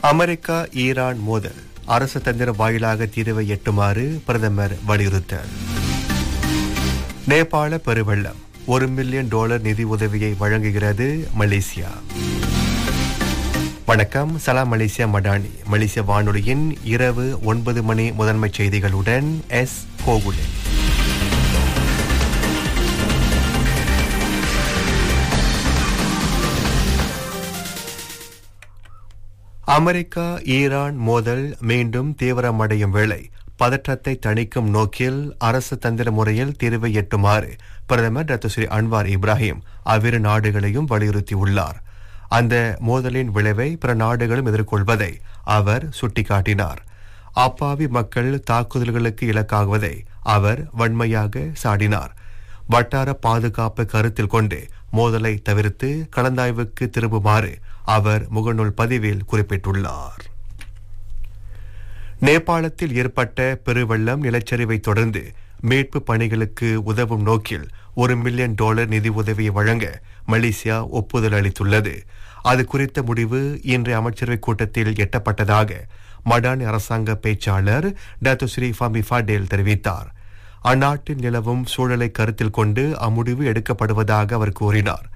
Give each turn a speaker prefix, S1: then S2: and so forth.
S1: America Iran மோதல் அரசு தந்திர வாயிலாக தீர்வை எட்டுமாறு பிரதமர் வலியுறுத்தல் நேபாள பெருவெள்ளம் ஒரு மில்லியன் டாலர் நிதி உதவியை வழங்குகிறது மலேசியா வணக்கம் சலாம் மலேசியா மடானி மலேசிய வானொலியின் இரவு ஒன்பது மணி முதன்மை செய்திகளுடன் எஸ் கோகுலன் அமெரிக்கா ஈரான் மோதல் மீண்டும் தீவிரமடையும் வேளை பதற்றத்தை தணிக்கும் நோக்கில் அரசு தந்திர முறையில் தீர்வை எட்டுமாறு பிரதமர் டாக்டர் ஸ்ரீ அன்வார் இப்ராஹிம் அவ்விரு நாடுகளையும் வலியுறுத்தியுள்ளார் அந்த மோதலின் விளைவை பிற நாடுகளும் எதிர்கொள்வதை அவர் சுட்டிக்காட்டினார் அப்பாவி மக்கள் தாக்குதல்களுக்கு இலக்காகுவதை அவர் வன்மையாக சாடினார் வட்டார பாதுகாப்பு கருத்தில் கொண்டு மோதலை தவிர்த்து கலந்தாய்வுக்கு திரும்புமாறு அவர் முகநூல் பதிவில் குறிப்பிட்டுள்ளார் நேபாளத்தில் ஏற்பட்ட பெருவெள்ளம் நிலச்சரிவை தொடர்ந்து மீட்பு பணிகளுக்கு உதவும் நோக்கில் ஒரு மில்லியன் டாலர் நிதி உதவியை வழங்க மலேசியா ஒப்புதல் அளித்துள்ளது அது குறித்த முடிவு இன்றைய அமைச்சரவை கூட்டத்தில் எட்டப்பட்டதாக மடானி அரசாங்க பேச்சாளர் டாக்டர் ஸ்ரீ ஃபமி ஃபடேல் தெரிவித்தார் அந்நாட்டில் நிலவும் சூழலை கருத்தில் கொண்டு அம்முடிவு எடுக்கப்படுவதாக அவர் கூறினார்